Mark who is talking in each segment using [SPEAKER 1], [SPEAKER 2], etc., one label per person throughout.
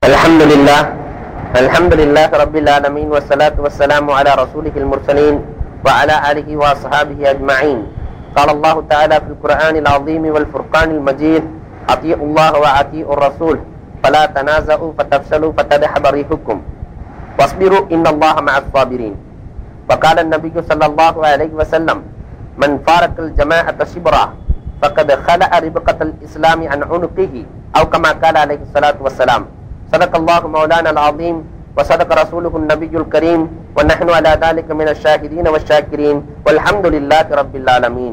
[SPEAKER 1] الحمد لله الحمد لله رب العالمين والصلاة والسلام على رسوله المرسلين وعلى آله وأصحابه أجمعين قال الله تعالى في القرآن العظيم والفرقان المجيد أطيعوا الله وأطيعوا الرسول فلا تنازعوا فتفشلوا فتذهب ريحكم واصبروا إن الله مع الصابرين وقال النبي صلى الله عليه وسلم من فارق الجماعة شبرا فقد خلع ربقة الإسلام عن عنقه أو كما قال عليه الصلاة والسلام صدق الله مولانا العظيم وصدق رسوله النبي الكريم ونحن على ذلك من الشاهدين والشاكرين والحمد لله رب العالمين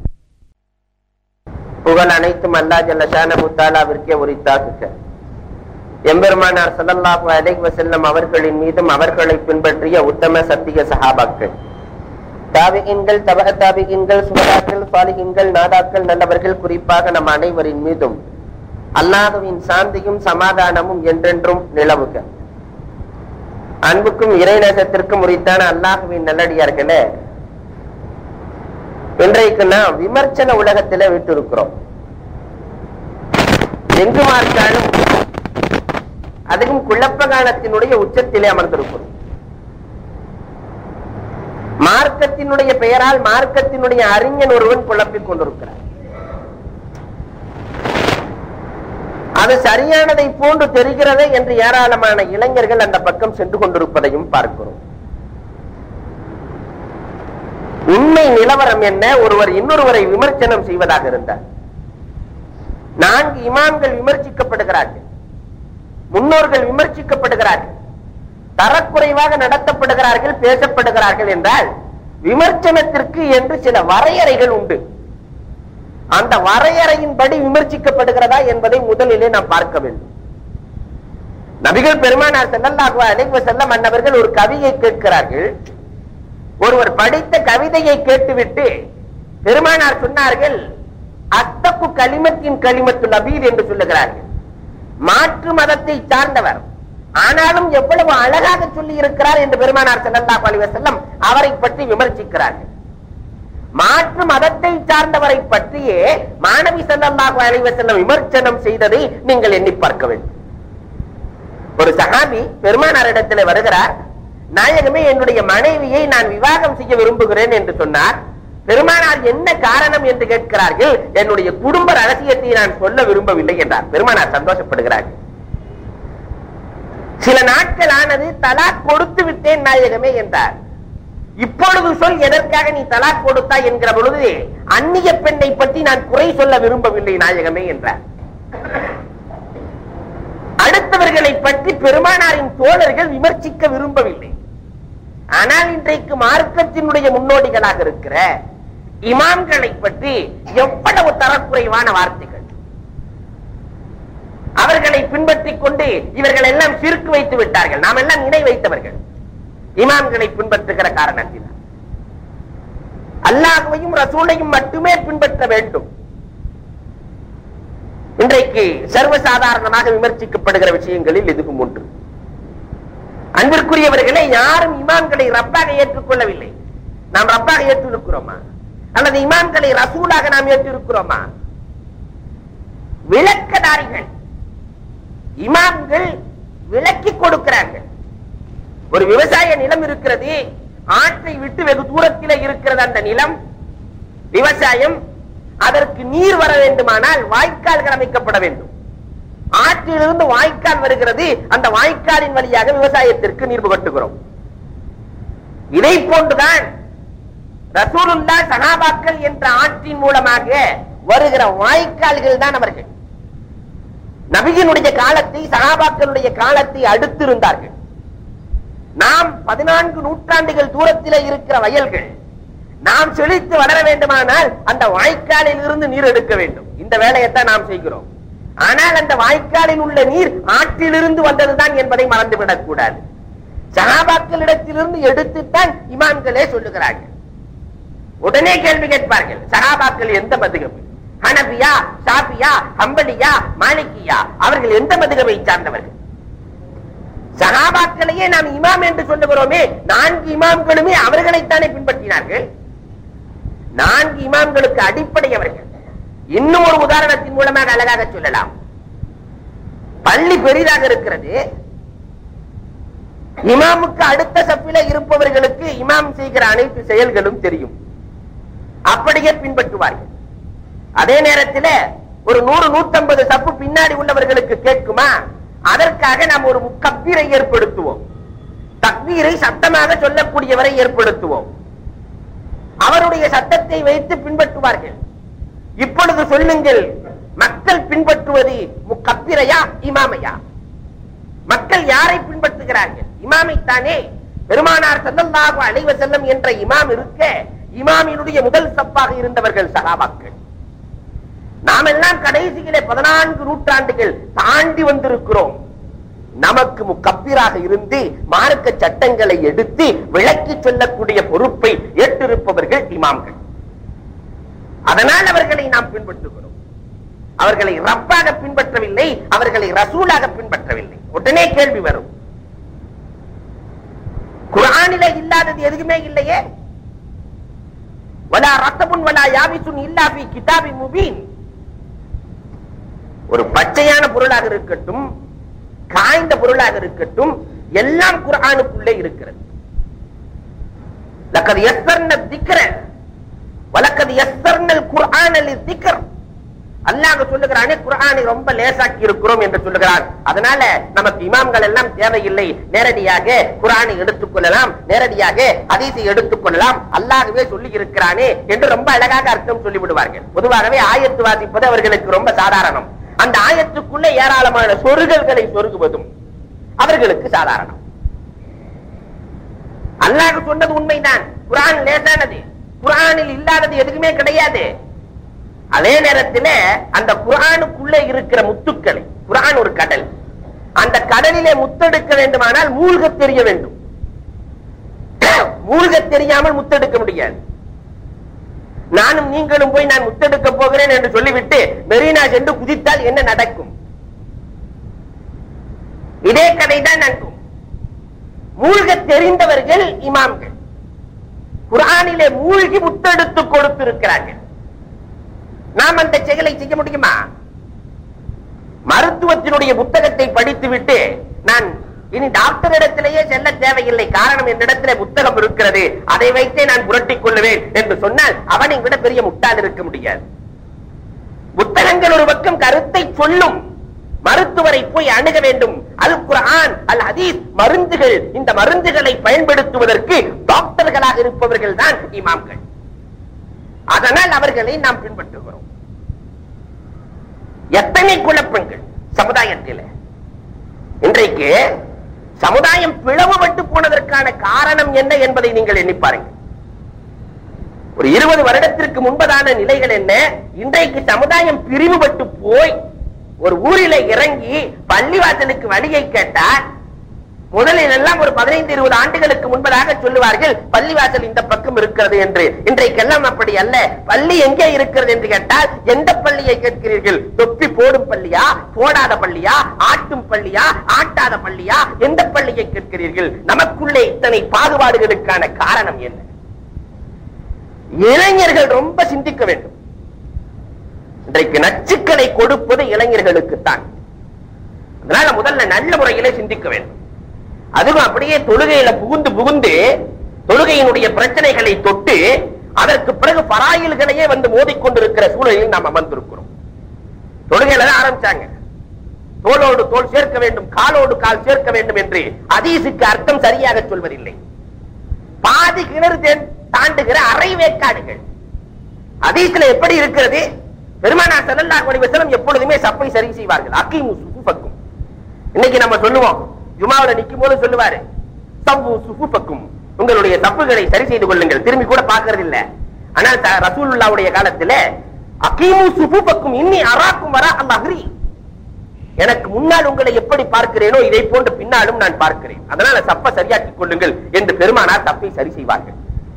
[SPEAKER 1] புகழ் அனைத்தும் அல்லா ஜல்ல ஷானஹு தாலாவிற்கே உரித்தாக்குக எம்பெருமானார் ஸல்லல்லாஹு அலைஹி வஸல்லம் அவர்களின் மீதும் அவர்களை பின்பற்றிய உத்தம சத்திய சஹாபாக்கள் தாபிகின்கள் தபக தாபிகின்கள் சுகதாக்கள் சாலிகின்கள் நாதாக்கள் நல்லவர்கள் குறிப்பாக நம் அனைவரின் மீதும் அல்லாஹுவின் சாந்தியும் சமாதானமும் என்றென்றும் நிலவுக அன்புக்கும் இறைநேசத்திற்கும் உரித்தான அல்லாஹுவின் நல்லடியார்களே இன்றைக்கு நாம் விமர்சன உலகத்தில விட்டிருக்கிறோம் எங்கு பார்த்தாலும் அதுவும் குழப்பகாலத்தினுடைய உச்சத்திலே அமர்ந்திருக்கிறோம் மார்க்கத்தினுடைய பெயரால் மார்க்கத்தினுடைய அறிஞன் ஒருவன் குழப்பிக் கொண்டிருக்கிறார் அது சரியானதை போன்று தெரிகிறதே என்று ஏராளமான இளைஞர்கள் அந்த பக்கம் சென்று கொண்டிருப்பதையும் பார்க்கிறோம் உண்மை நிலவரம் என்ன ஒருவர் இன்னொருவரை விமர்சனம் செய்வதாக இருந்தார் நான்கு இமாம்கள் விமர்சிக்கப்படுகிறார்கள் முன்னோர்கள் விமர்சிக்கப்படுகிறார்கள் தரக்குறைவாக நடத்தப்படுகிறார்கள் பேசப்படுகிறார்கள் என்றால் விமர்சனத்திற்கு என்று சில வரையறைகள் உண்டு அந்த வரையறையின்படி விமர்சிக்கப்படுகிறதா என்பதை முதலிலே நாம் பார்க்க வேண்டும் நபிகள் பெருமானார் செல்லல்லாகுவா அலைவ செல்ல மன்னவர்கள் ஒரு கவியை கேட்கிறார்கள் ஒருவர் படித்த கவிதையை கேட்டுவிட்டு பெருமானார் சொன்னார்கள் அத்தப்பு களிமத்தின் களிமத்து நபீர் என்று சொல்லுகிறார்கள் மாற்று மதத்தை சார்ந்தவர் ஆனாலும் எவ்வளவு அழகாக சொல்லி இருக்கிறார் என்று பெருமானார் செல்லல்லாஹு அலைவ செல்லம் அவரை பற்றி விமர்சிக்கிறார்கள் மாற்று மதத்தை சார்ந்தவரை பற்றியே மாணவி செல்லல்லாஹு அலைவ செல்லம் விமர்சனம் செய்ததை நீங்கள் எண்ணி பார்க்க வேண்டும் ஒரு சஹாபி பெருமானாரிடத்தில் வருகிறார் நாயகமே என்னுடைய மனைவியை நான் விவாகம் செய்ய விரும்புகிறேன் என்று சொன்னார் பெருமானார் என்ன காரணம் என்று கேட்கிறார்கள் என்னுடைய குடும்ப ரகசியத்தை நான் சொல்ல விரும்பவில்லை என்றார் பெருமானார் சந்தோஷப்படுகிறார்கள் சில நாட்கள் ஆனது தலாக் கொடுத்து விட்டேன் நாயகமே என்றார் இப்பொழுது சொல் எதற்காக நீ தலாக் கொடுத்தாய் என்கிற பொழுது அந்நிய பெண்ணை பற்றி நான் குறை சொல்ல விரும்பவில்லை நாயகமே என்றார் அடுத்தவர்களை பற்றி பெருமானாரின் தோழர்கள் விமர்சிக்க விரும்பவில்லை ஆனால் இன்றைக்கு மார்க்கத்தினுடைய முன்னோடிகளாக இருக்கிற இமாம்களை பற்றி எவ்வளவு தரக்குறைவான வார்த்தைகள் அவர்களை பின்பற்றிக் கொண்டு இவர்கள் எல்லாம் சிறுக்கு வைத்து விட்டார்கள் நாம் எல்லாம் இணை வைத்தவர்கள் இமாம்களை பின்பற்றுகிற காரணத்தினால் அல்லாஹுவையும் ரசூலையும் மட்டுமே பின்பற்ற வேண்டும் இன்றைக்கு சர்வசாதாரணமாக விமர்சிக்கப்படுகிற விஷயங்களில் இதுவும் ஒன்று அன்பிற்குரியவர்களே யாரும் இமாம்களை ரப்பாக ஏற்றுக்கொள்ளவில்லை நாம் ரப்பாக ஏற்றிருக்கிறோமா அல்லது இமாம்களை ரசூலாக நாம் ஏற்றிருக்கிறோமா விளக்கதாரிகள் இமாம்கள் விளக்கி கொடுக்கிறார்கள் ஒரு விவசாய நிலம் இருக்கிறது ஆற்றை விட்டு வெகு தூரத்தில் இருக்கிறது அந்த நிலம் விவசாயம் அதற்கு நீர் வர வேண்டுமானால் வாய்க்கால்கள் அமைக்கப்பட வேண்டும் ஆற்றிலிருந்து வாய்க்கால் வருகிறது அந்த வாய்க்காலின் வழியாக விவசாயத்திற்கு நீர் புகட்டுகிறோம் இதை போன்றுதான் ரசூலுல்லா சகாபாக்கள் என்ற ஆற்றின் மூலமாக வருகிற வாய்க்கால்கள் தான் அவர்கள் நபியினுடைய காலத்தை சகாபாக்களுடைய காலத்தை அடுத்திருந்தார்கள் நாம் பதினான்கு நூற்றாண்டுகள் தூரத்தில் இருக்கிற வயல்கள் நாம் செழித்து வளர வேண்டுமானால் அந்த வாய்க்காலில் இருந்து நீர் எடுக்க வேண்டும் இந்த வேலையைத்தான் நாம் செய்கிறோம் ஆனால் அந்த வாய்க்காலில் உள்ள நீர் ஆற்றிலிருந்து வந்ததுதான் என்பதை மறந்துவிடக் கூடாது சகாபாக்களிடத்திலிருந்து எடுத்துத்தான் இமான்களே சொல்லுகிறார்கள் உடனே கேள்வி கேட்பார்கள் சகாபாக்கள் எந்த மதுகபு ஹனபியா சாபியா ஹம்பலியா மாலிகியா அவர்கள் எந்த மதுகபை சார்ந்தவர்கள் சகாபாக்களையே நாம் இமாம் என்று சொல்லுகிறோமே நான்கு இமாம்களுமே அவர்களைத்தானே பின்பற்றினார்கள் நான்கு இமாம்களுக்கு அடிப்படை அவர்கள் இன்னும் ஒரு உதாரணத்தின் மூலமாக அழகாக சொல்லலாம் பள்ளி பெரிதாக இருக்கிறது இமாமுக்கு அடுத்த சப்பில இருப்பவர்களுக்கு இமாம் செய்கிற அனைத்து செயல்களும் தெரியும் அப்படியே பின்பற்றுவார்கள் அதே நேரத்தில் ஒரு நூறு நூத்தம்பது சப்பு பின்னாடி உள்ளவர்களுக்கு கேட்குமா அதற்காக நாம் ஒரு கப்பீரை ஏற்படுத்துவோம் தக்பீரை சத்தமாக சொல்லக்கூடியவரை ஏற்படுத்துவோம் அவருடைய சத்தத்தை வைத்து பின்பற்றுவார்கள் இப்பொழுது சொல்லுங்கள் மக்கள் பின்பற்றுவது முக்கப்பிரையா இமாமையா மக்கள் யாரை பின்பற்றுகிறார்கள் இமாமைத்தானே பெருமானார் ஸல்லல்லாஹு அலைஹி வஸல்லம் என்ற இமாம் இருக்க இமாமினுடைய முதல் சப்பாக இருந்தவர்கள் சகாபாக்கள் நாம் எல்லாம் கடைசியிலே பதினான்கு நூற்றாண்டுகள் தாண்டி வந்திருக்கிறோம் நமக்கு முக்கப்பிராக இருந்து மார்க்க சட்டங்களை எடுத்து விளக்கி சொல்லக்கூடிய பொறுப்பை ஏற்றிருப்பவர்கள் இமாம்கள் அதனால் அவர்களை நாம் பின்பற்றுகிறோம் அவர்களை ரப்பாக பின்பற்றவில்லை அவர்களை ரசூலாக பின்பற்றவில்லை உடனே கேள்வி வரும் குரானில இல்லாதது எதுவுமே இல்லையே வலா ரத்தமுன் வலா யாபிசுன் இல்லா ஃபி கிதாபி முபீன் ஒரு பச்சையான பொருளாக இருக்கட்டும் காய்ந்த பொருளாக இருக்கட்டும் எல்லாம் குர்ஆனுக்குள்ளே இருக்கிறது லக்கது யஸ்ஸர்ன திக்ர வலக்கது யஸ்ஸர்னல் குர்ஆன திக்ர் அல்லாஹ் சொல்லுகிறானே குர்ஆனை ரொம்ப லேசாக்கி இருக்கிறோம் என்று சொல்லுகிறார் அதனால நமக்கு இமாம்கள் எல்லாம் தேவையில்லை நேரடியாக குர்ஆனை எடுத்துக் கொள்ளலாம் நேரடியாக ஹதீஸை எடுத்துக் கொள்ளலாம் அல்லாஹ்வே சொல்லி இருக்கிறானே என்று ரொம்ப அழகாக அர்த்தம் சொல்லி விடுவார்கள் பொதுவாகவே ஆயத்து வாசிப்பது அவர்களுக்கு ரொம்ப சாதாரணம் அந்த ஆயத்துக்குள்ள ஏராளமான சொருகல்களை சொருகுவதும் அவர்களுக்கு சாதாரணம் அல்லாஹ் சொன்னது உண்மைதான் குரான் லேசானது குரானில் இல்லாதது எதுக்குமே கிடையாது அதே நேரத்தில் அந்த குரானுக்குள்ள இருக்கிற முத்துக்களை குரான் ஒரு கடல் அந்த கடலிலே முத்தெடுக்க வேண்டுமானால் மூழ்க தெரிய வேண்டும் மூழ்க தெரியாமல் முத்தெடுக்க முடியாது நானும் நீங்களும் போய் நான் முத்தெடுக்க போகிறேன் என்று சொல்லிவிட்டு மெரினா சென்று குதித்தால் என்ன நடக்கும் இதே கதைதான் நடக்கும் மூழ்க தெரிந்தவர்கள் இமாம்கள் குரானிலே மூழ்கி முத்தெடுத்து கொடுத்திருக்கிறார்கள் நாம் அந்த செயலை செய்ய முடியுமா மருத்துவத்தினுடைய புத்தகத்தை படித்துவிட்டு நான் இனி டாக்டர் இடத்திலேயே செல்ல தேவையில்லை காரணம் என்னிடத்திலே புத்தகம் இருக்கிறது அதை வைத்தே நான் புரட்டிக் கொள்ளுவேன் என்று சொன்னால் அவனை விட பெரிய முட்டாள் இருக்க முடியாது புத்தகங்கள் ஒரு பக்கம் கருத்தை சொல்லும் மருத்துவரை போய் அணுக வேண்டும் அல் குர்ஆன் அல் ஹதீஸ் மருந்துகள் இந்த மருந்துகளை பயன்படுத்துவதற்கு டாக்டர்களாக இருப்பவர்கள் தான் இமாம்கள் அதனால் அவர்களை நாம் பின்பற்றுகிறோம் எத்தனை குழப்பங்கள் சமுதாயத்தில் இன்றைக்கு சமுதாயம் பிளவுபட்டு போனதற்கான காரணம் என்ன என்பதை நீங்கள் எண்ணி பாருங்கள் ஒரு இருபது வருடத்திற்கு முன்பதான நிலைகள் என்ன இன்றைக்கு சமுதாயம் பிரிவுபட்டு போய் ஒரு ஊரில இறங்கி பள்ளிவாசலுக்கு வழியை கேட்டால் முதலில் எல்லாம் ஒரு பதினைந்து இருபது ஆண்டுகளுக்கு முன்பதாக சொல்லுவார்கள் பள்ளிவாசல் இந்த பக்கம் இருக்கிறது என்று இன்றைக்கெல்லாம் அப்படி அல்ல பள்ளி எங்கே இருக்கிறது என்று கேட்டால் எந்த பள்ளியை கேட்கிறீர்கள் தொப்பி போடும் பள்ளியா போடாத பள்ளியா ஆட்டும் பள்ளியா ஆட்டாத பள்ளியா எந்த பள்ளியை கேட்கிறீர்கள் நமக்குள்ளே இத்தனை பாகுபாடுகளுக்கான காரணம் என்ன இளைஞர்கள் ரொம்ப சிந்திக்க வேண்டும் இன்றைக்கு நச்சுக்களை கொடுப்பது இளைஞர்களுக்குத்தான் அதனால முதல்ல நல்ல முறையிலே சிந்திக்க வேண்டும் அதுவும் அப்படியே தொழுகையில புகுந்து புகுந்து தொழுகையினுடைய பிரச்சனைகளை தொட்டு அதற்கு பிறகு பராயில்களையே வந்து மோதிக்கொண்டிருக்கிற சூழலில் நாம் அமர்ந்திருக்கிறோம் தொழுகையில தான் ஆரம்பிச்சாங்க தோளோடு தோல் சேர்க்க வேண்டும் காலோடு கால் சேர்க்க வேண்டும் என்று அதீசுக்கு அர்த்தம் சரியாக சொல்வதில்லை பாதி கிணறு தே- தாண்டுகிற அரை வேக்காடுகள் அதீஸ்ல எப்படி இருக்கிறது பெருமானார் ஸல்லல்லாஹு அலைஹி வஸல்லம் எப்பொழுதுமே சப்பை சரி செய்வார்கள் அக்கீமு சுஃபுஃபக்கும் இன்னைக்கு நம்ம சொல்லுவோம் ஜுமாவுல நிக்கும் போது சொல்லுவாரு சவ்வு சுஃபுஃபக்கும் உங்களுடைய தப்புகளை சரி செய்து கொள்ளுங்கள் திரும்பி கூட பார்க்கறது இல்ல ஆனால் த- ரசூலுல்லாவுடைய காலத்துல அக்கீமு சுஃபுஃபக்கும் இன்னி அராக்கும் வரா அல்லாஹ்ரி எனக்கு முன்னால் உங்களை எப்படி பார்க்கிறேனோ இதை போன்று பின்னாலும் நான் பார்க்கிறேன் அதனால சப்ப சரியாக்கிக் கொள்ளுங்கள் என்று பெருமானார் தப்பை சரி செய்வார்கள்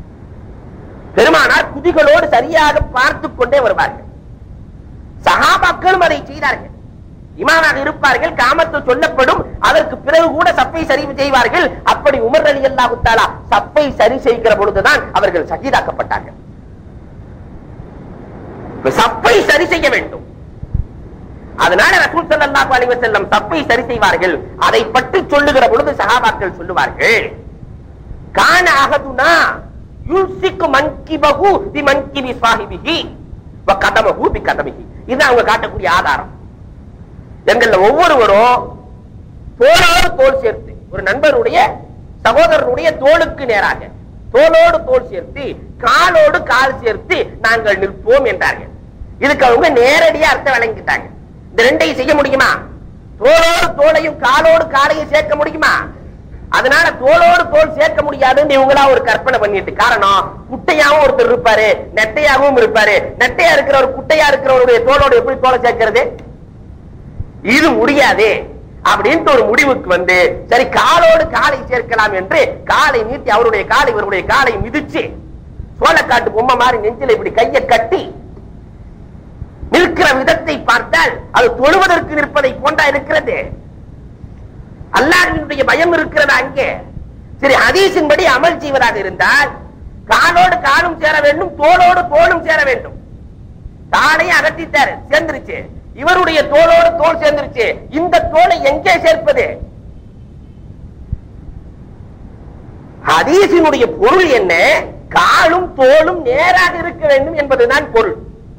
[SPEAKER 1] பெருமானார் குதிகளோடு சரியாக பார்த்துக் கொண்டே வருவார்கள் சகாபாக்களும் அதை செய்தார்கள் இமாமாக இருப்பார்கள் காமத்து சொல்லப்படும் அதற்கு பிறகு கூட சப்பை சரி செய்வார்கள் அப்படி உமர் அலி அல்லாஹு தாலா சப்பை சரி செய்கிற பொழுதுதான் அவர்கள் சகிதாக்கப்பட்டார்கள் இப்ப சப்பை சரி செய்ய வேண்டும் அதனால ரசூல் ஸல்லல்லாஹு அலைஹி வஸல்லம் தப்பை சரி செய்வார்கள் அதை பற்றி சொல்லுகிற பொழுது சஹாபாக்கள் சொல்லுவார்கள் கான அகதுனா யுல்சிக்கு மன்கிபஹு பி மன்கிபி சாஹிபிஹி வ கதமஹு பி கதமிஹி இது அவங்க காட்டக்கூடிய ஆதாரம் எங்கள்ல ஒவ்வொருவரும் தோளோடு தோள் சேர்த்து ஒரு நண்பருடைய சகோதரனுடைய தோளுக்கு நேராக தோளோடு தோள் சேர்த்து காலோடு கால் சேர்த்து நாங்கள் நிற்போம் என்றார்கள் இதுக்கு அவங்க நேரடியா அர்த்தம் வழங்கிட்டாங்க இந்த ரெண்டையும் செய்ய முடியுமா தோளோடு தோளையும் காலோடு காலையும் சேர்க்க முடியுமா அதனால தோளோடு தோல் சேர்க்க முடியாதுன்னு இவங்களா ஒரு கற்பனை பண்ணிட்டு காரணம் குட்டையாவும் ஒருத்தர் இருப்பாரு நெட்டையாவும் இருப்பாரு நெட்டையா இருக்கிறவர் குட்டையா இருக்கிறவருடைய தோளோடு எப்படி தோலை சேர்க்கிறது இது முடியாது அப்படின்ட்டு ஒரு முடிவுக்கு வந்து சரி காலோடு காலை சேர்க்கலாம் என்று காலை நீட்டி அவருடைய காலை இவருடைய காலை மிதிச்சு சோளக்காட்டு பொம்மை மாதிரி நெஞ்சில இப்படி கையை கட்டி நிற்கிற விதத்தை பார்த்தால் அது தொழுவதற்கு நிற்பதை போன்றா இருக்கிறது அல்லாஹ்வினுடைய பயம் இருக்கிறதா அங்கே சரி ஹதீஸின்படி அமல் செய்வதாக இருந்தால் காலோடு காலும் சேர வேண்டும் தோளோடு தோளும் சேர வேண்டும் காலையும் அகற்றிட்டாரு சேர்ந்துருச்சு இவருடைய தோளோடு தோல் சேர்ந்துருச்சு இந்த தோலை எங்கே சேர்ப்பது ஹதீஸினுடைய பொருள் என்ன காலும் தோளும் நேராக இருக்க வேண்டும் என்பதுதான் பொருள்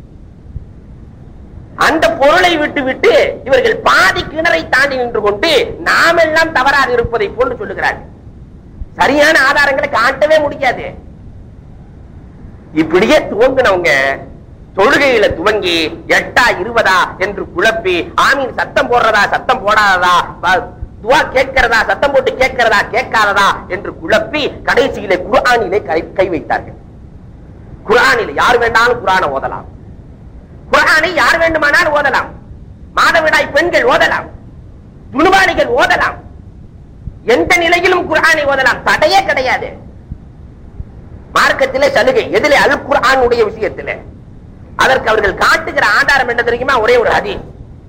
[SPEAKER 1] அந்த பொருளை விட்டு விட்டு இவர்கள் பாதி கிணறை தாண்டி நின்று கொண்டு நாமெல்லாம் தவறாக இருப்பதை போன்று சொல்லுகிறார்கள் சரியான ஆதாரங்களை காட்டவே முடியாது இப்படியே துவங்கினவங்க தொழுகையில துவங்கி எட்டா இருபதா என்று குழப்பி ஆமீன் சத்தம் போடுறதா சத்தம் போடாததா ப- துவா கேட்கிறதா சத்தம் போட்டு கேட்கிறதா கேட்காததா என்று குழப்பி கடைசியிலே குர்ஆனிலே கை கை வைத்தார்கள் குர்ஆனிலே யார் வேண்டாலும் குர்ஆனை ஓதலாம் குர்ஆனை யார் வேண்டுமானால் ஓதலாம் மாதவிடாய் பெண்கள் ஓதலாம் துணுபானிகள் ஓதலாம் எந்த நிலையிலும் குர்ஆனை ஓதலாம் தடையே கிடையாது மார்க்கத்திலே சலுகை எதிலே அல் குர்ஆனுடைய விஷயத்திலே அதற்கு அவர்கள் காட்டுகிற ஆதாரம் என்ன தெரியுமா ஒரே ஒரு ஹதீஸ்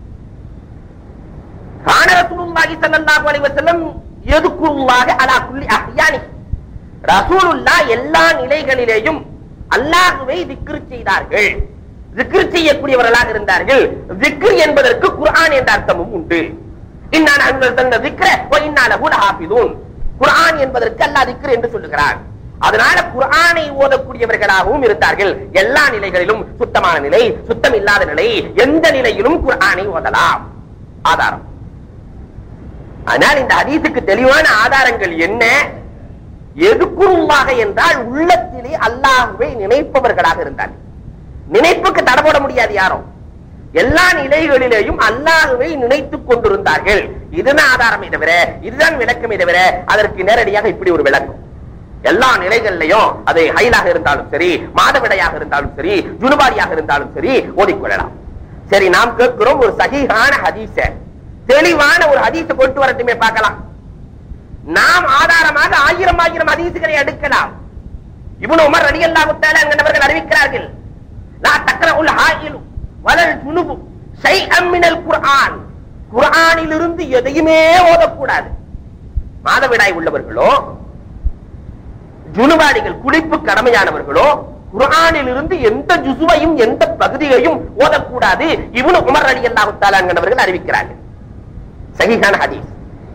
[SPEAKER 1] கான ரசூலுல்லாஹி ஸல்லல்லாஹு அலைஹி வஸல்லம் யதுகுருல்லாஹ அலா குல்லி அஹ்யானி ரசூலுல்லாஹ் எல்லா நிலைகளிலேயும் அல்லாஹ்வை திக்ர் செய்தார்கள் திக்ர் செய்யக்கூடியவர்களாக இருந்தார்கள் திக்ர் என்பதற்கு குர்ஆன் என்ற அர்த்தமும் உண்டு இன்னான அன்சல்ன திக்ர வ இன்னா லஹு லஹாஃபிதூன் குர்ஆன் என்பதற்கு அல்லாஹ் திக்ர் என்று சொல்லுகிறார் அதனால குர்ஆனை ஓதக்கூடியவர்களாகவும் இருந்தார்கள் எல்லா நிலைகளிலும் சுத்தமான நிலை சுத்தம் இல்லாத நிலை எந்த நிலையிலும் குர்ஆனை ஓதலாம் ஆதாரம் ஆனால் இந்த ஹதீஸுக்கு தெளிவான ஆதாரங்கள் என்ன எதுக்குருவாக என்றால் உள்ளத்திலே அல்லாஹுவை நினைப்பவர்களாக இருந்தார்கள் நினைப்புக்கு தடை போட முடியாது யாரும் எல்லா நிலைகளிலேயும் அல்லாஹுவை நினைத்துக் கொண்டிருந்தார்கள் இதுதான் ஆதாரமே தவிர இதுதான் விளக்கமே தவிர அதற்கு நேரடியாக இப்படி ஒரு விளக்கம் எல்லா நிலைகளிலையும் அது ஹைலாக இருந்தாலும் சரி மாதவிடையாக இருந்தாலும் சரி ஜுனுபாரியாக இருந்தாலும் சரி ஓதிக்கொள்ளலாம் சரி நாம் கேட்கிறோம் ஒரு சகிஹான ஹதீஸ தெளிவான ஒரு ஹதீஸ கொண்டு வரட்டுமே பார்க்கலாம் நாம் ஆதாரமாக ஆயிரம் ஆயிரம் ஹதீசுகளை எடுக்கலாம் இப்னு உமர் ரலியல்லாஹு தஆலா என்பவர்கள் அறிவிக்கிறார்கள் லா தக்ரஉல் ஹாயிலு வலல் ஜுனுபு ஷைஅம் மினல் குர்ஆன் குர்ஆனிலிருந்து எதையுமே ஓதக்கூடாது மாதவிடாய் உள்ளவர்களோ ஜுனுவாடிகள் குளிப்பு கடமையானவர்களோ குர்ஆனில் இருந்து எந்த ஜுசுவையும் எந்த பகுதியையும் ஓதக்கூடாது இவனு உமர் அலி அல்லாஹு அறிவிக்கிறார்கள் சகிஹான ஹதீஸ்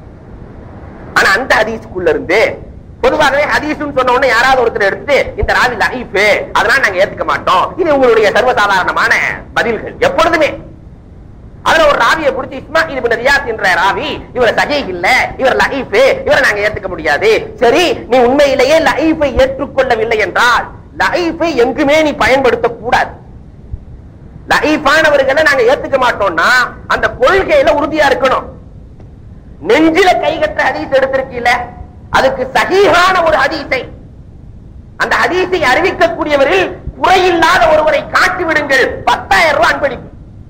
[SPEAKER 1] ஆனா அந்த ஹதீஸ்க்குள்ள இருந்து பொதுவாகவே ஹதீஸ்னு சொன்ன உடனே யாராவது ஒருத்தர் எடுத்து இந்த ராவி லஹீஃப் அதனால நாங்க ஏத்துக்க மாட்டோம் இது உங்களுடைய சர்வசாதாரணமான பதில்கள் எப்பொழுதுமே அதுல ஒரு ராவியை பிடிச்சி இஸ்மாயில் இப்னு ரியாஸ் என்ற ராவி இவர் சஹீஹ் இல்ல இவர் லஹீஃப் இவரை நாங்க ஏத்துக்க முடியாது சரி நீ உண்மையிலேயே லஹீஃபை ஏற்றுக்கொள்ளவில்லை என்றால் லஹீஃபை எங்குமே நீ பயன்படுத்த கூடாது லஹீஃபானவர்களை நாங்க ஏத்துக்க மாட்டோம்னா அந்த கொள்கையில உறுதியா இருக்கணும் நெஞ்சில கைகற்ற ஹதீஸ் எடுத்திருக்கீல அதுக்கு சகிஹான ஒரு ஹதீஸை அந்த ஹதீஸை அறிவிக்கக்கூடியவரில் குறையில்லாத ஒருவரை காட்டி விடுங்கள் பத்தாயிரம் ரூபாய் அன்பளிப்பு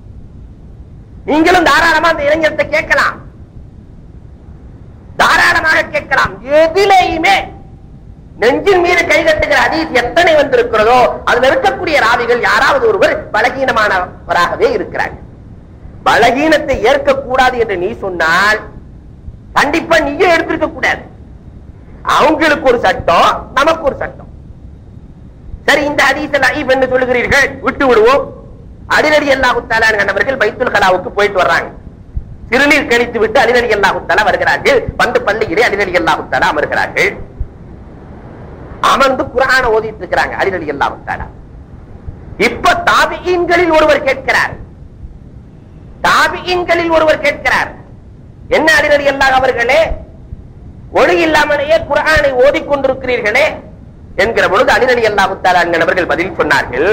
[SPEAKER 1] நீங்களும் தாராளமா அந்த இளைஞர்கிட்ட கேட்கலாம் தாராளமாக கேட்கலாம் எதிலேயுமே நெஞ்சின் மீது கை கட்டுகிற ஹதீஸ் எத்தனை வந்திருக்கிறதோ அதுல இருக்கக்கூடிய ராவிகள் யாராவது ஒருவர் பலகீனமானவராகவே இருக்கிறார்கள் பலகீனத்தை ஏற்கக்கூடாது என்று நீ சொன்னால் கண்டிப்பா நீயே எடுத்திருக்க கூடாது அவங்களுக்கு ஒரு சட்டம் நமக்கு ஒரு சட்டம் சரி இந்த ஹதீஸ் லைஃப் என்று சொல்லுகிறீர்கள் விட்டு விடுவோம் அடிநடி அல்லாஹுத்தாலா கண்டவர்கள் பைத்துல் கலாவுக்கு போயிட்டு வர்றாங்க சிறுநீர் கழித்து விட்டு அலிநடி அல்லாஹுத்தாலா வருகிறார்கள் வந்து பள்ளியிலே அலிநடி அல்லாஹுத்தாலா அமர்கிறார்கள் அமர்ந்து குரான ஓதிட்டு இருக்கிறாங்க அலிநடி அல்லாஹுத்தாலா இப்ப தாபியீன்களில் ஒருவர் கேட்கிறார் தாபியீன்களில் ஒருவர் கேட்கிறார் என்ன அலிநடி அல்லாஹ் அவர்களே ஒளி இல்லாமலேயே குரானை ஓதிக்கொண்டிருக்கிறீர்களே என்கிற பொழுது அலிநடி அல்லாஹுத்தாலா அவர்கள் பதில் சொன்னார்கள்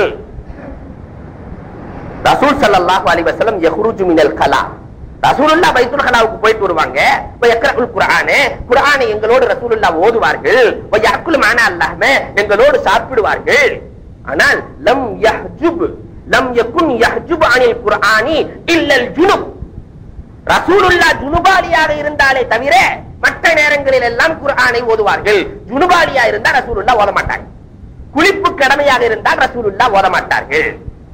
[SPEAKER 1] ரசூல் ஸல்லல்லாஹு அலைஹி வஸல்லம் யஹ்ருஜு மினல் கலா ரசூலுல்லாஹ் பைத்துல் கலாவுக்கு போயிட்டு வருவாங்க வ யக்ரஉல் குர்ஆனே குர்ஆனை எங்களோடு ரசூலுல்லாஹ் ஓதுவார்கள் வ யஅக்குலு மானா அல்லாஹ்மே எங்களோடு சாப்பிடுவார்கள் ஆனால் லம் யஹ்ஜுப் லம் யகுன் யஹ்ஜுப் அனில் குர்ஆனி இல்லல் ஜுனுப் ரசூலுல்லாஹ் ஜுனுபாலியாக இருந்தாலே தவிர மற்ற நேரங்களில் எல்லாம் குர்ஆனை ஓதுவார்கள் ஜுனுபாலியா இருந்தா ரசூலுல்லாஹ் ஓத மாட்டாங்க குளிப்பு கடமையாக இருந்தால் ரசூலுல்லாஹ் ஓத மாட்டார்கள்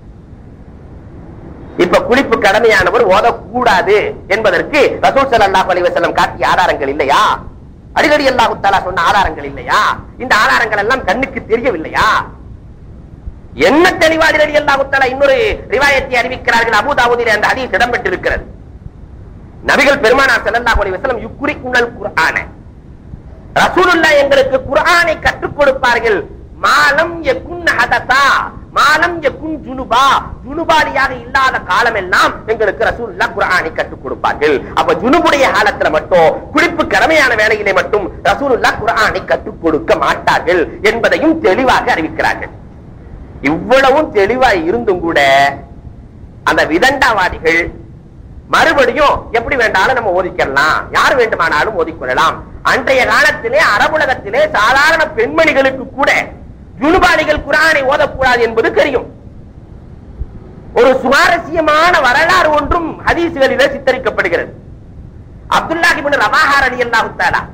[SPEAKER 1] இப்ப குளிப்பு கடமையானவர் ஓதக்கூடாது என்பதற்கு ரசூல் ஸல்லல்லாஹு அலைஹி வஸல்லம் காட்டிய ஆதாரங்கள் இல்லையா அடிக்கடி அல்லாஹு தஆலா சொன்ன ஆதாரங்கள் இல்லையா இந்த ஆதாரங்கள் எல்லாம் கண்ணுக்கு தெரியவில்லையா என்ன தெளிவா அடிக்கடி அல்லாஹு தஆலா இன்னொரு ரிவாயத்தை அறிவிக்கிறார்கள் அபூ தாவூதிலே அந்த ஹதீஸ் இடம்பெற்றிருக்கிறது நபிகள் பெருமானார் ஸல்லல்லாஹு அலைஹி வஸல்லம் யுக்ரிகுனல் குர்ஆன ரசூலுல்லாஹ் எங்களுக்கு குர்ஆனை கற்றுக் கொடுப்பார்கள் மாலம் யகுன் ஹததா மாலம் யகுன் ஜுனுபா ஜுனுபாலியாக இல்லாத காலம் எல்லாம் எங்களுக்கு ரசூலுல்லாஹ் குர்ஆனை கற்றுக் கொடுப்பார்கள் அப்ப ஜுனுபுடைய காலத்துல மட்டும் குளிப்பு கடமையான வேலையிலே மட்டும் ரசூலுல்லாஹ் குர்ஆனை கற்றுக் கொடுக்க மாட்டார்கள் என்பதையும் தெளிவாக அறிவிக்கிறார்கள் இவ்வளவும் தெளிவா இருந்தும் கூட அந்த விதண்டாவாதிகள் மறுபடியும் எப்படி வேண்டாலும் நம்ம ஓதிக்கலாம் யார் வேண்டுமானாலும் ஓதிக்கொள்ளலாம் அன்றைய காலத்திலே அரபுலகத்திலே சாதாரண பெண்மணிகளுக்கு கூட ஜுனுபாலிகள் குரானை ஓதக்கூடாது என்பது தெரியும் ஒரு சுவாரஸ்யமான வரலாறு ஒன்றும் ஹதீசுகளிலே சித்தரிக்கப்படுகிறது அப்துல்லாஹி இப்னு ரவாஹா ரலியல்லாஹு தஆலா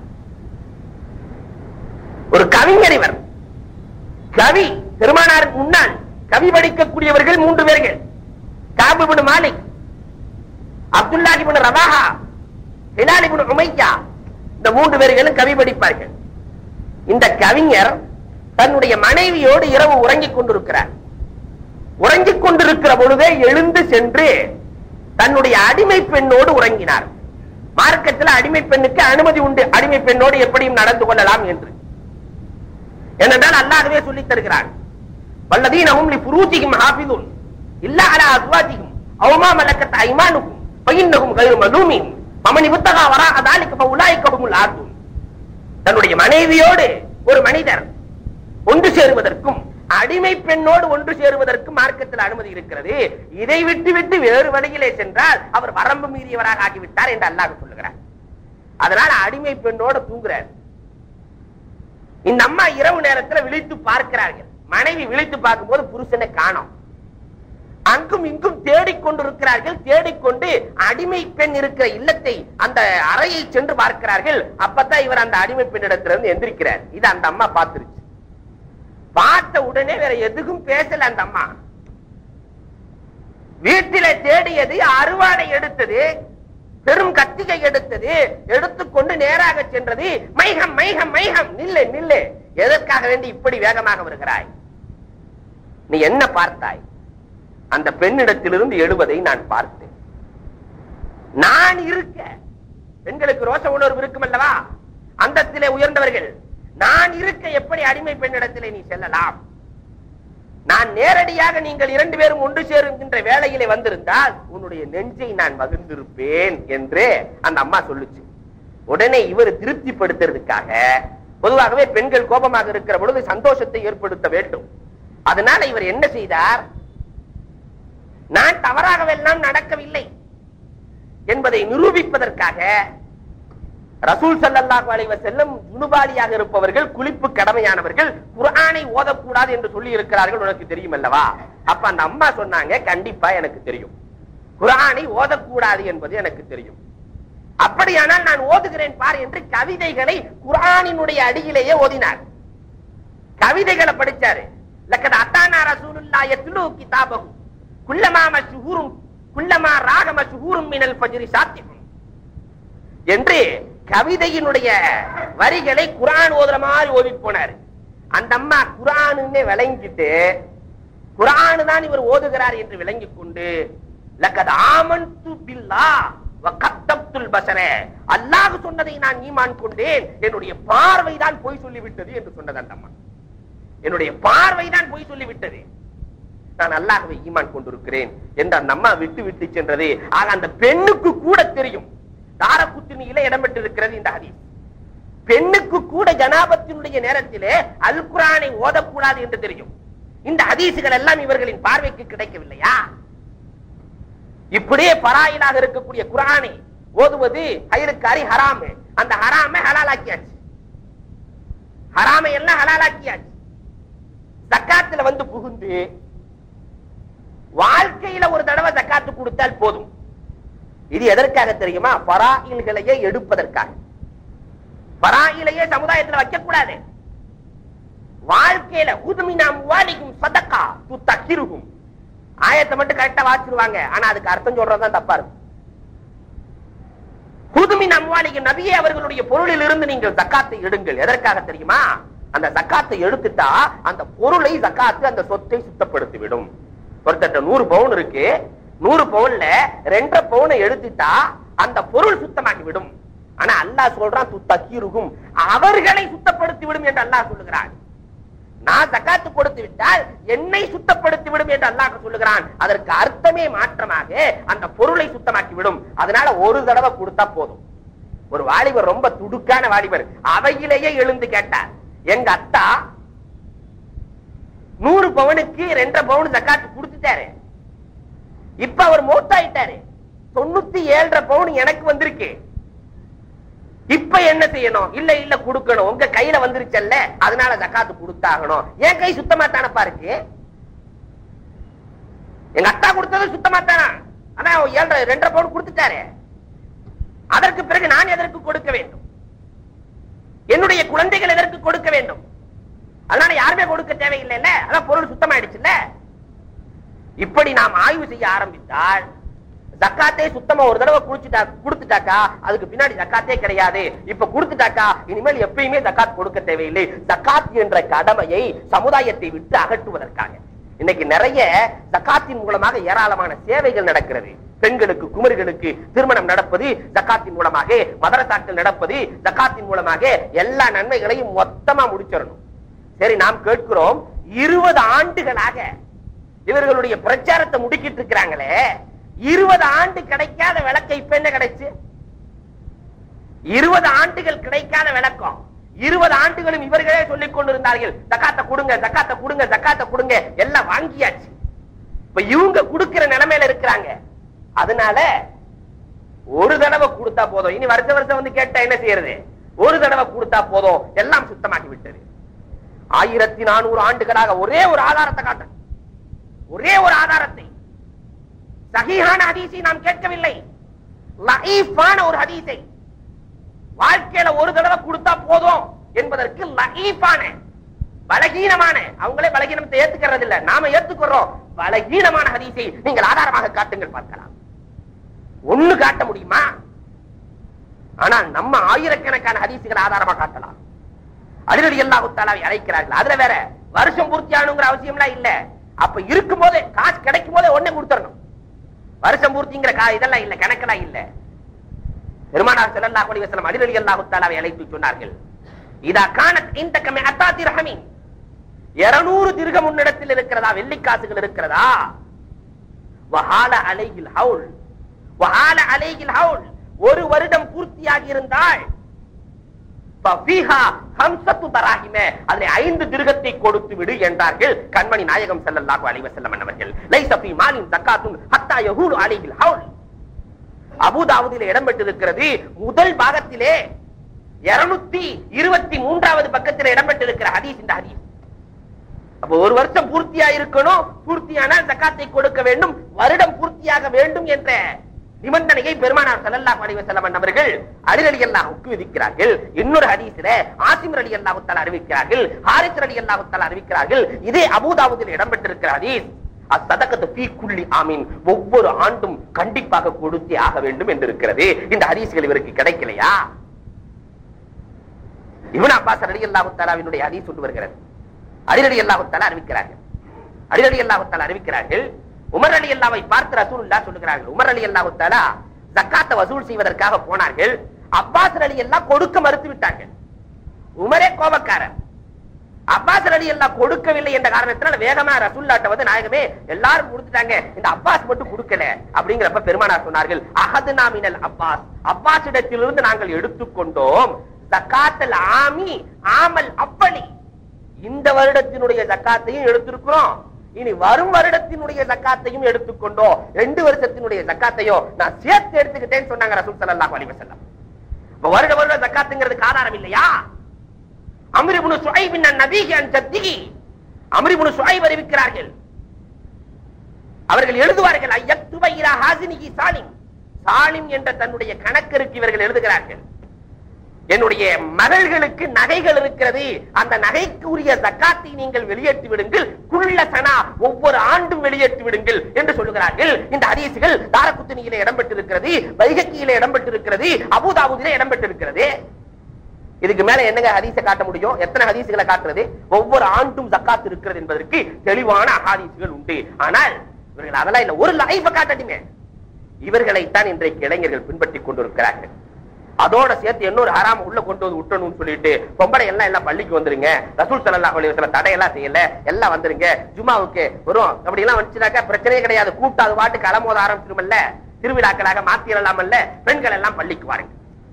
[SPEAKER 1] ஒரு கவிஞர் இவர் கவி பெருமானாருக்கு முன்னால் கவி படிக்கக்கூடியவர்கள் மூன்று பேர்கள் காபு இப்னு மாலிக் அப்துல்லாஹி இப்னு ரவாஹா ஹிலால் இப்னு உமையா இந்த மூன்று பேர்களும் கவி படிப்பார்கள் இந்த கவிஞர் தன்னுடைய மனைவியோடு இரவு உறங்கிக் கொண்டிருக்கிறார் உறங்கிக் கொண்டிருக்கிற பொழுதே எழுந்து சென்று தன்னுடைய அடிமை பெண்ணோடு உறங்கினார் மார்க்கத்தில் அடிமை பெண்ணுக்கு அனுமதி உண்டு அடிமை பெண்ணோடு எப்படியும் நடந்து கொள்ளலாம் என்று ஏனென்றால் அல்லாஹ்வே சொல்லித் தருகிறான் வல்லதீனஹும் லிஃபுரூஜிஹிம் ஹாஃபிதுன் இல்லா அலா அஸ்வாஜிஹிம் அவ் மா மலக்கத் ஐமானுஹும் ஃபஇன்னஹும் கைரு மலூமின் மமன் இப்தகா வரா அதாலிக ஃபஉலாயிக ஹுமுல் ஆதுன் தன்னுடைய மனைவியோடு ஒரு மனிதர் ஒன்று சேருவதற்கும் அடிமை பெண்ணோடு ஒன்று சேருவதற்கும் மார்க்கத்தில் அனுமதி இருக்கிறது இதை விட்டு விட்டு வேறு வழியிலே சென்றால் அவர் வரம்பு மீறியவராக ஆகிவிட்டார் என்று அல்லாஹ் சொல்லுகிறார் அதனால அடிமை பெண்ணோடு தூங்குறார் இந்த அம்மா இரவு நேரத்துல விழித்து பார்க்கிறார்கள் மனைவி விழித்து பார்க்கும்போது புருஷனை காணோம் அங்கும் இங்கும் தேடிக்கொண்டிருக்கிறார்கள் தேடிக்கொண்டு அடிமை பெண் இருக்கிற இல்லத்தை அந்த அறையை சென்று பார்க்கிறார்கள் அப்பதான் இவர் அந்த அடிமை பெண்ணிடத்திலிருந்து எந்திரிக்கிறார் இது அந்த அம்மா பார்த்துருச்சு பார்த்த உடனே வேற எதுக்கும் பேசல அந்த அம்மா வீட்டில தேடியது அருவாடை எடுத்தது பெரும் கத்திகை எடுத்தது எடுத்துக்கொண்டு நேராக சென்றது மைகம் மைகம் மைகம் நில்லு நில்லு எதற்காக வேண்டி இப்படி வேகமாக வருகிறாய் நீ என்ன பார்த்தாய் அந்த பெண்ணிடத்திலிருந்து எழுவதை நான் பார்த்தேன் நான் இருக்க பெண்களுக்கு ரோச உணர்வு இருக்கும் அல்லவா அந்தத்திலே உயர்ந்தவர்கள் நான் இருக்க எப்படி அடிமை பெண்ணிடத்திலே நீ செல்லலாம் நான் நேரடியாக நீங்கள் இரண்டு பேரும் ஒன்று சேருகின்ற வேலையிலே வந்திருந்தால் உன்னுடைய நெஞ்சை நான் மகிழ்ந்திருப்பேன் என்று அந்த அம்மா சொல்லுச்சு உடனே இவர் திருப்திப்படுத்துறதுக்காக பொதுவாகவே பெண்கள் கோபமாக இருக்கிற பொழுது சந்தோஷத்தை ஏற்படுத்த வேண்டும் அதனால இவர் என்ன செய்தார் நான் தவறாகவெல்லாம் நடக்கவில்லை என்பதை நிரூபிப்பதற்காக ரசூல் ஸல்லல்லாஹு அலைஹி வஸல்லம் ஜுனுபாலியாக இருப்பவர்கள் குளிப்பு கடமையானவர்கள் குர்ஆனை ஓதக்கூடாது என்று சொல்லி இருக்கிறார்கள் உனக்கு தெரியும் அல்லவா அப்ப அந்த அம்மா சொன்னாங்க கண்டிப்பா எனக்கு தெரியும் குர்ஆனை ஓதக்கூடாது என்பது எனக்கு தெரியும் அப்படியானால் நான் ஓதுகிறேன் பார் என்று கவிதைகளை குர்ஆனினுடைய அடியிலேயே ஓதினார் கவிதைகளை படிச்சாரு லக்கத் அத்தானா ரசூலுல்லாஹ் யத்லு கிதாபஹு குல்லமா மஷ்ஹூரும் குல்லமா ராக மஷ்ஹூரும் மினல் ஃபஜ்ரி சாத்திகும் என்று கவிதையினுடைய வரிகளை குரான் ஓதுற மாதிரி ஓதி போனாரு அந்த அம்மா குரானுன்னே விளங்கிட்டு குரான் தான் இவர் ஓதுகிறார் என்று விளங்கிக் கொண்டு லக்கத் ஆமன்து பில்லா வகத்தப்துல் பஸர அல்லாஹ் சொன்னதை நான் ஈமான் கொண்டேன் என்னுடைய பார்வை தான் பொய் சொல்லிவிட்டது என்று சொன்னது அந்த அம்மா என்னுடைய பார்வை தான் பொய் சொல்லிவிட்டது நான் அல்லாஹ்வை ஈமான் கொண்டிருக்கிறேன் என்று அந்த அம்மா விட்டு விட்டு சென்றது ஆக அந்த பெண்ணுக்கு கூட தெரியும் தாரக்குத்தினியிலே இடம்பெற்றிருக்கிறது இந்த ஹதீஸ் பெண்ணுக்கு கூட ஜனாபத்தினுடைய நேரத்திலே அல் குரானை ஓதக்கூடாது என்று தெரியும் இந்த ஹதீசுகள் எல்லாம் இவர்களின் பார்வைக்கு கிடைக்கவில்லையா இப்படியே பராயிலாக இருக்கக்கூடிய குரானை ஓதுவது ஹைருக்காரி ஹராமு அந்த ஹராமை ஹலாலாக்கியாச்சு ஹராமை எல்லாம் ஹலாலாக்கியாச்சு ஜக்காத்துல வந்து புகுந்து வாழ்க்கையில ஒரு தடவை ஜக்காத்து கொடுத்தால் போதும் இது எதற்காக தெரியுமா பராயில்களையே எடுப்பதற்காக பராயிலையே சமுதாயத்துல வைக்க கூடாது வாழ்க்கையில உதுமினாம் வாலிகும் சதக்கா து தக்கிருகும் ஆயத்தை மட்டும் கரெக்டா வாசிடுவாங்க ஆனா அதுக்கு அர்த்தம் சொல்றதுதான் தப்பா இருக்கும் புதுமின் அம்வாலிக்கும் நபியே அவர்களுடைய பொருளில் இருந்து நீங்கள் ஜக்காத்தை எடுங்கள் எதற்காக தெரியுமா அந்த ஜக்காத்தை எடுத்துட்டா அந்த பொருளை ஜக்காத்து அந்த சொத்தை சுத்தப்படுத்தி விடும் ஒருத்தட்ட நூறு பவுன் இருக்கு நூறு பவுன்ல ரெண்டரை பவுனை எடுத்துட்டா அந்த பொருள் சுத்தமாகி விடும் ஆனா அல்லாஹ் சொல்றான் துத்தக்கீருகும் அவர்களை சுத்தப்படுத்தி விடும் என்று அல்லாஹ் சொல்லுகிறான் நான் ஜக்காத்து கொடுத்து விட்டால் என்னை சுத்தப்படுத்தி விடும் என்று அல்லாஹ் சொல்லுகிறான் அதற்கு அர்த்தமே மாற்றமாக அந்த பொருளை சுத்தமாக்கி விடும் அதனால ஒரு தடவை கொடுத்தா போதும் ஒரு வாலிபர் ரொம்ப துடுக்கான வாலிபர் அவையிலேயே எழுந்து கேட்டார் எங்க அத்தா நூறு பவுனுக்கு ரெண்டரை பவுன் ஜக்காத்து கொடுத்துட்டாரு இப்ப அவர் மூத்தாயிட்டாரு தொண்ணூத்தி ஏழரை பவுன் எனக்கு வந்திருக்கு இப்ப என்ன செய்யணும் இல்ல இல்ல கொடுக்கணும் உங்க கையில வந்துருச்சல்ல அதனால ஜக்காத்து கொடுத்தாகணும் என் கை சுத்தமா தானப்பா இருக்கு எங்க அத்தா கொடுத்தது சுத்தமா தானா ஆனா ஏழரை ரெண்டரை பவுன் கொடுத்துட்டாரு அதற்கு பிறகு நான் எதற்கு கொடுக்க வேண்டும் என்னுடைய குழந்தைகள் எதற்கு கொடுக்க வேண்டும் அதனால யாருமே கொடுக்க தேவையில்லைல்ல அதான் பொருள் சுத்தமாயிடுச்சுல்ல இப்படி நாம் ஆய்வு செய்ய ஆரம்பித்தால் ஜக்காத்தே சுத்தமா ஒரு தடவை குடிச்சுட்டா கொடுத்துட்டாக்கா அதுக்கு பின்னாடி ஜக்காத்தே கிடையாது இப்ப கொடுத்துட்டாக்கா இனிமேல் எப்பயுமே ஜக்காத் கொடுக்க தேவையில்லை ஜக்காத் என்ற கடமையை சமுதாயத்தை விட்டு அகற்றுவதற்காக இன்னைக்கு நிறைய ஜக்காத்தின் மூலமாக ஏராளமான சேவைகள் நடக்கிறது பெண்களுக்கு குமரிகளுக்கு திருமணம் நடப்பது ஜக்காத்தின் மூலமாக மதரசாக்கள் நடப்பது ஜக்காத்தின் மூலமாக எல்லா நன்மைகளையும் மொத்தமா முடிச்சிடணும் சரி நாம் கேட்கிறோம் இருபது ஆண்டுகளாக இவர்களுடைய பிரச்சாரத்தை முடுக்கிட்டு இருக்கிறாங்களே இருபது ஆண்டு கிடைக்காத விளக்க இப்ப என்ன கிடைச்சு இருபது ஆண்டுகள் கிடைக்காத விளக்கம் இருபது ஆண்டுகளும் இவர்களே சொல்லிக் கொண்டிருந்தார்கள் ஜக்காத்த கொடுங்க ஜக்காத்த கொடுங்க ஜக்காத்த கொடுங்க எல்லாம் வாங்கியாச்சு இப்ப இவங்க கொடுக்கிற நிலைமையில இருக்கிறாங்க அதனால ஒரு தடவை கொடுத்தா போதும் இனி வருஷ வருஷம் வந்து கேட்டா என்ன செய்யறது ஒரு தடவை கொடுத்தா போதும் எல்லாம் சுத்தமாக்கி விட்டது ஆயிரத்தி நானூறு ஆண்டுகளாக ஒரே ஒரு ஆதாரத்தை காட்ட ஒரே ஒரு ஆதாரத்தை சகிஹான ஹதீஸை நாம் கேட்கவில்லை லஈஃபான ஒரு ஹதீஸை வாழ்க்கையில ஒரு தடவை கொடுத்தா போதும் என்பதற்கு லஈஃபான பலகீனமான அவங்களே பலகீனத்தை ஏத்துக்கிறது இல்ல நாம ஏத்துக்கிறோம் பலகீனமான ஹதீஸை நீங்கள் ஆதாரமாக காட்டுங்கள் பார்க்கலாம் ஒண்ணு காட்ட முடியுமா ஆனால் நம்ம ஆயிரக்கணக்கான ஹதீசுகள் ஆதாரமா காட்டலாம் அதிரடி அல்லாஹு தாலாவை அழைக்கிறார்கள் அதுல வேற வருஷம் பூர்த்தி ஆகணுங்கிற அவசியம்லாம் இல்ல அப்ப இருக்கும் போதே காசு கிடைக்கும் போதே ஒண்ணே கொடுத்துடணும் வருஷம் பூர்த்திங்கிற கா இதெல்லாம் இல்ல கணக்கெல்லாம் இல்ல பெருமானார் ஸல்லல்லாஹு அலைஹி வஸல்லம் அலி ரலியல்லாஹு தஆலாவை அழைத்து சொன்னார்கள் இதா கானத் இந்தக மிஅத்தா திர்ஹமின் 200 திர்கம் உன்னிடத்தில் இருக்கிறதா வெள்ளிக்காசுகள் இருக்கிறதா வஹால அலைஹில் ஹவுல் வஹால அலைஹில் ஹவுல் ஒரு வருடம் பூர்த்தியாகி இருந்தால் ஃபஃபீஹா ஹம்சத்து தராஹிம அதிலே ஐந்து திருகத்தை கொடுத்து விடு என்றார்கள் கண்மணி நாயகம் ஸல்லல்லாஹு அலைஹி வஸல்லம் அவர்கள் லைஸ ஃபீ மாலின் ஜக்காத்துன் ஹத்தா யஹூலு அலைஹில் ஹவுல் அபூதாவுதிலே இடம்பெற்றிருக்கிறது முதல் பாகத்திலே இருநூத்தி இருபத்தி மூன்றாவது பக்கத்தில் இடம்பெற்றிருக்கிற ஹதீஸ் இந்த ஹதீஸ் அப்ப ஒரு வருஷம் பூர்த்தியா இருக்கணும் பூர்த்தியானால் ஜக்காத்தை கொடுக்க வேண்டும் வருடம் பூர்த்தியாக வேண்டும் என்ற நிபந்தனையை பெருமானார் ஸல்லல்லாஹு அலைஹி வஸல்லம் அவர்கள் அலி ரலியல்லாஹுக்கு விதிக்கிறார்கள் இன்னொரு ஹதீஸிலே ஆசிம் ரலியல்லாஹு தஆலா அறிவிக்கிறார்கள் ஹாரிஸ் ரலியல்லாஹு தஆலா அறிவிக்கிறார்கள் இதே அபூதாவுதில் இடம்பெற்றிருக்கிற ஹதீஸ் அஸ்ஸதகத்து ஃபீ குல்லி ஆமீன் ஒவ்வொரு ஆண்டும் கண்டிப்பாக கொடுத்தே ஆக வேண்டும் என்று இருக்கிறது இந்த ஹதீஸ்கள் இவருக்கு கிடைக்கலையா இவன் அப்பாஸ் ரலியல்லாஹு தஆலாவினுடைய ஹதீஸ் கொண்டு வருகிறது அலி ரலியல்லாஹு தஆலா அறிவிக்கிறார்கள் அலி அல்லாஹுத்தாலா அறிவிக்கிறார்கள் உமர் அலி அல்லாவை பார்த்து ரசூலுல்லாஹ் சொல்லுகிறார்கள் உமர் அலி அல்லாஹுத்தாலா ஜக்காத்தை வசூல் செய்வதற்காக போனார்கள் அப்பாஸ் அலி எல்லாம் கொடுக்க மறுத்து விட்டார்கள் உமரே கோபக்காரர் அப்பாஸ் அலி எல்லாம் கொடுக்கவில்லை என்ற காரணத்தினால வேகமா ரசூல்லாட்ட வந்து நாயகமே எல்லாரும் கொடுத்துட்டாங்க இந்த அப்பாஸ் மட்டும் கொடுக்கல அப்படிங்கிறப்ப பெருமானார் சொன்னார்கள் அகது நாமினல் அப்பாஸ் அப்பாஸ் இடத்திலிருந்து நாங்கள் எடுத்துக்கொண்டோம் ஜக்காத்தல் ஆமி ஆமல் அப்பளி இந்த வருடத்தினுடைய ஜக்காத்தையும் எடுத்திருக்கிறோம் இனி வரும் வருடத்தினுடைய ஜக்காத்தையும் எடுத்துக்கொண்டோம் ரெண்டு வருஷத்தினுடைய ஜக்காத்தையும் நான் சேர்த்து எடுத்துக்கிட்டேன்னு சொன்னாங்க ரசூல் ஸல்லல்லாஹு அலைஹி வஸல்லம் இப்ப வருட வருட ஜக்காத்துங்கிறதுக்கு ஆதாரம் இல்லையா அம்ரிபுனு சுஐபின் நபிஹி அன் ஜத்திஹி அம்ரிபுனு சுஐப் அறிவிக்கிறார்கள் அவர்கள் எழுதுவார்கள் ஐயத்துப இலா ஹாசினிகி சாலிம் சாலிம் என்ற தன்னுடைய கணக்கருக்கு இவர்கள் எழுதுகிறார்கள் என்னுடைய மகள்களுக்கு நகைகள் இருக்கிறது அந்த நகைக்கு உரிய ஜக்காத்தை நீங்கள் வெளியேற்றி விடுங்கள் குள்ள சனா ஒவ்வொரு ஆண்டும் வெளியேற்றி விடுங்கள் என்று சொல்லுகிறார்கள் இந்த ஹதீசுகள் தாரகுத்தினியிலே இடம்பெற்றிருக்கிறது வைகக்கியிலே இடம்பெற்றிருக்கிறது அபுதாபுதிலே இடம்பெற்றிருக்கிறது இதுக்கு மேல என்னங்க ஹதீஸை காட்ட முடியும் எத்தனை ஹதீசுகளை காட்டுறது ஒவ்வொரு ஆண்டும் ஜக்காத் இருக்கிறது என்பதற்கு தெளிவான அஹாதீசுகள் உண்டு ஆனால் இவர்கள் அதெல்லாம் இல்ல ஒரு லைஃப காட்டட்டுமே இவர்களைத்தான் இன்றைக்கு இளைஞர்கள் பின்பற்றிக் கொண்டிருக்கிறார்கள் அதோட சேர்த்து இன்னொரு ஹராம உள்ள கொண்டு வந்து விட்டணும்னு சொல்லிட்டு பொம்பளை எல்லாம் எல்லாம் பள்ளிக்கு வந்துருங்க ரசூல் ஸல்லல்லாஹு அலைஹி வஸல்லம் தடையெல்லாம் செய்யல எல்லாம் வந்துருங்க ஜும்மாவுக்கு வரும் அப்படி எல்லாம் வந்துச்சுனாக்கா பிரச்சனையே கிடையாது கூட்டு அது பாட்டுக்கு அலமோத ஆரம்பிச்சிருமல்ல திருவிழாக்களாக மாத்திரலாமல்ல பெண்கள் எல்லாம் பள்ளிக்கு வாருங்க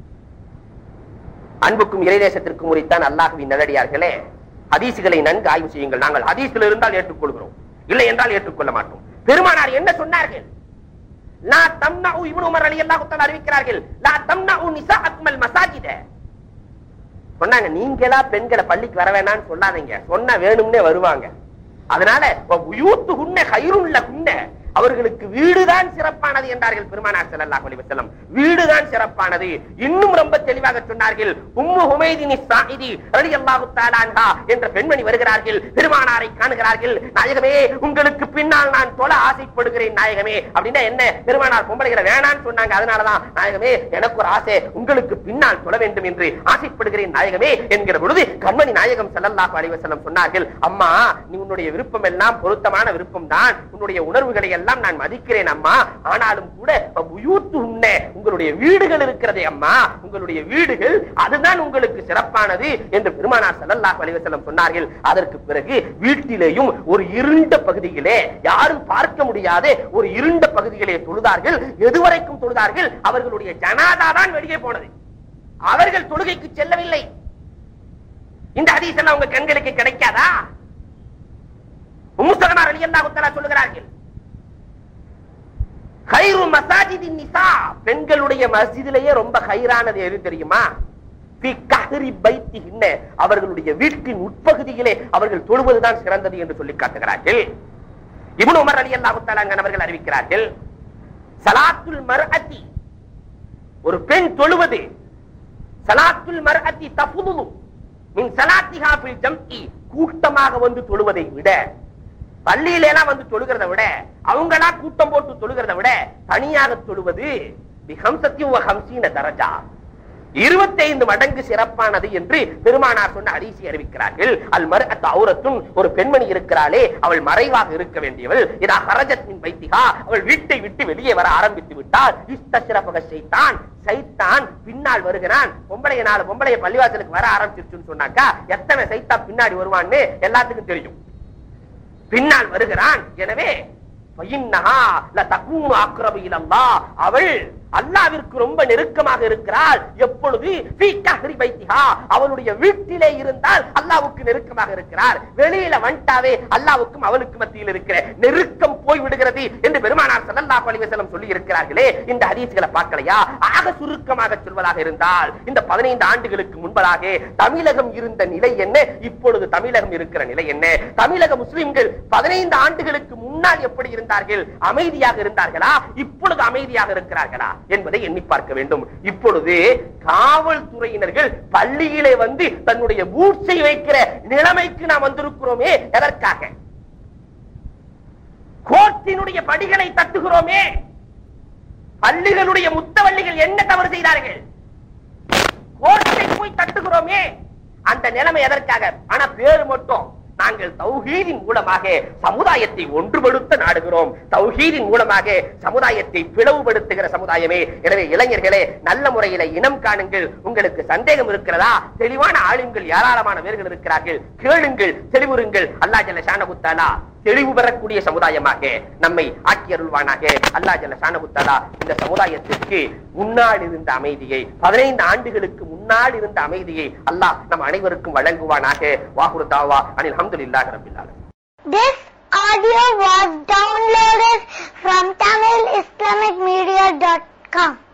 [SPEAKER 1] அன்புக்கும் இறைதேசத்திற்கும் உரித்தான் அல்லாஹுவின் நல்லடியார்களே ஹதீசுகளை நன்கு ஆய்வு செய்யுங்கள் நாங்கள் ஹதீஸில் இருந்தால் ஏற்றுக்கொள்கிறோம் இல்லை என்றால் ஏற்றுக்கொள்ள மாட்டோம் பெருமானார் என்ன சொன்னார்கள் லா தம்னஉ இப்னு உமர் ரலியல்லாஹு தஆலா அறிவிக்கிறார்கள் லா தம்னஉ நிசாஅக்குமல் மசாஜித சொன்னாங்க நீங்களா பெண்களை பள்ளிக்கு வர வேணாம்னு சொல்லாதீங்க சொன்னா வேணும்னே வருவாங்க அதனால யூத்து குன்ன கயிறுள்ள குன்ன அவர்களுக்கு வீடுதான் சிறப்பானது என்றார்கள் பெருமானார் ஸல்லல்லாஹு அலைஹி வஸல்லம் வீடுதான் சிறப்பானது இன்னும் ரொம்ப தெளிவாக சொன்னார்கள் உம்மு ஹுமைதினி சாயிதி ரலியல்லாஹு தஆலா அன்ஹா என்ற பெண்மணி வருகிறார்கள் பெருமானாரை காணுகிறார்கள் நாயகமே உங்களுக்கு பின்னால் நான் தொழ ஆசைப்படுகிறேன் நாயகமே அப்படின்னா என்ன பெருமானார் பொம்பளைகளை வேணான்னு சொன்னாங்க அதனாலதான் நாயகமே எனக்கு ஒரு ஆசை உங்களுக்கு பின்னால் தொழ வேண்டும் என்று ஆசைப்படுகிறேன் நாயகமே என்கிற பொழுது கண்மணி நாயகம் ஸல்லல்லாஹு அலைஹி வஸல்லம் சொன்னார்கள் அம்மா நீ உன்னுடைய விருப்பம் எல்லாம் பொருத்தமான விருப்பம் தான் உன்னுடைய உணர்வுகளை எல்லாம் நான் மதிக்கிறேன் அம்மா ஆனாலும் கூட உயூத்து உன்ன உங்களுடைய வீடுகள் இருக்கிறதே அம்மா உங்களுடைய வீடுகள் அதுதான் உங்களுக்கு சிறப்பானது என்று பெருமானார் ஸல்லல்லாஹு அலைஹி வஸல்லம் சொன்னார்கள் அதற்கு பிறகு வீட்டிலேயும் ஒரு இருண்ட பகுதியிலே யாரும் பார்க்க முடியாத ஒரு இருண்ட பகுதியிலே தொழுதார்கள் எதுவரைக்கும் தொழுதார்கள் அவர்களுடைய ஜனாதா தான் வெளியே போனது அவர்கள் தொழுகைக்கு செல்லவில்லை இந்த ஹதீஸ் எல்லாம் உங்க கண்களுக்கு கிடைக்காதா உம்முசலமா ரலியல்லாஹு தஆலா சொல்லுகிறார்கள் ஹைரு மசாஜிதின் நிசா பெண்களுடைய மஸ்ஜிதிலேயே ரொம்ப ஹைரானது எது தெரியுமா ஃபி கஹ்ரி பைத்திஹின்ன அவர்களுடைய வீட்டின் உட்பகுதியிலே அவர்கள் தொழுவதுதான் சிறந்தது என்று சொல்லி காட்டுகிறார்கள் இப்னு உமர் ரலியல்லாஹு தஆலா அவர்கள் அறிவிக்கிறார்கள் சலாத்துல் மர்அத்தி ஒரு பெண் தொழுவது சலாத்துல் மர்அத்தி தஃபுது மின் சலாத்திஹா ஃபில் ஜம்இ கூட்டமாக வந்து தொழுவதை விட பள்ளியில எல்லாம் வந்து தொழுகிறத விட அவங்களா கூட்டம் போட்டு தொழுகிறத விட தனியாக தொழுவது பிஹம்சத்தி ஹம்சீன தரஜா இருபத்தைந்து மடங்கு சிறப்பானது என்று பெருமானார் சொன்ன அரிசி அறிவிக்கிறார்கள் அல் மர் அவுரத்தும் ஒரு பெண்மணி இருக்கிறாளே அவள் மறைவாக இருக்க வேண்டியவள் இதா ஹரஜத்தின் வைத்திகா அவள் வீட்டை விட்டு வெளியே வர ஆரம்பித்து விட்டால் இஷ்டசிறப்பக செய்தான் சைத்தான் பின்னால் வருகிறான் பொம்பளைய நாலு பொம்பளைய பள்ளிவாசலுக்கு வர ஆரம்பிச்சிருச்சுன்னு சொன்னாக்கா எத்தனை சைத்தா பின்னாடி வருவான்னு எல்லாத்துக்கும் தெரியும் பின்னால் வருகிறான் எனவே பையின்னஹா லதகூனு அக்ரபு இலல்லாஹ். அவள் அல்லாவிற்கு ரொம்ப நெருக்கமாக இருக்கிறாள் எப்பொழுது ஃபீ கஹ்ரி பைத்திஹா. அவளுடைய வீட்டிலே இருந்தால் அல்லாவுக்கு நெருக்கமாக இருக்கிறார் வெளியில வந்துட்டாவே அல்லாவுக்கும் அவளுக்கு மத்தியில் இருக்கிற நெருக்கம் போய் விடுகிறது என்று பெருமானார் ஸல்லல்லாஹு அலைஹி வஸல்லம் சொல்லி இருக்கிறார்களே இந்த ஹதீஸ்களை பார்க்கலையா ஆக சுருக்கமாக சொல்வதாக இருந்தால் இந்த 15 ஆண்டுகளுக்கு முன்பதாக தமிழகம் இருந்த நிலை என்ன இப்பொழுது தமிழகம் இருக்கிற நிலை என்ன தமிழக முஸ்லிம்கள் 15 ஆண்டுகளுக்கு முன்னால் எப்படி இருந்தார்கள் அமைதியாக இருந்தார்களா இப்பொழுது அமைதியாக இருக்கிறார்களா என்பதை எண்ணி பார்க்க வேண்டும் இப்பொழுது காவல்துறையினர்கள் பள்ளியிலே வந்து தன்னுடைய பூட்ஸை வைக்கிற நிலைமைக்கு நாம் வந்திருக்கிறோமே எதற்காக கோர்ட்டினுடைய படிகளை தட்டுகிறோமே பள்ளிகளுடைய முத்தவள்ளிகள் என்ன தவறு செய்தார்கள் கோர்ட்டை போய் தட்டுகிறோமே அந்த நிலைமை எதற்காக ஆனா பேரு மட்டும் நாங்கள் தௌஹீதின் மூலமாக சமுதாயத்தை ஒன்றுபடுத்த நாடுகிறோம் தௌஹீதின் மூலமாக சமுதாயத்தை பிளவுபடுத்துகிற சமுதாயமே எனவே இளைஞர்களே நல்ல முறையில இனம் காணுங்கள் உங்களுக்கு சந்தேகம் இருக்கிறதா தெளிவான ஆளுங்கள் ஏராளமான பேர்கள் இருக்கிறார்கள் கேளுங்கள் தெளிவுறுங்கள் அல்லா ஜல்ல ஷானகுத்தாலா தெளிவு பெறக்கூடிய சமுதாயமாக நம்மை ஆக்கி அருள்வானாக அல்லா ஜல்ல ஷானகுத்தாலா இந்த சமுதாயத்திற்கு முன்னால் இருந்த அமைதியை பதினைந்து ஆண்டுகளுக்கு முன்னால் இருந்த அமைதியை அல்லாஹ் நம் அனைவருக்கும் வழங்குவானாக வாகுரு தாவா அனில் அஹமதுல்லாஹி ரபில் ஆலமீன்
[SPEAKER 2] This audio was downloaded from TamilIslamicMedia.com.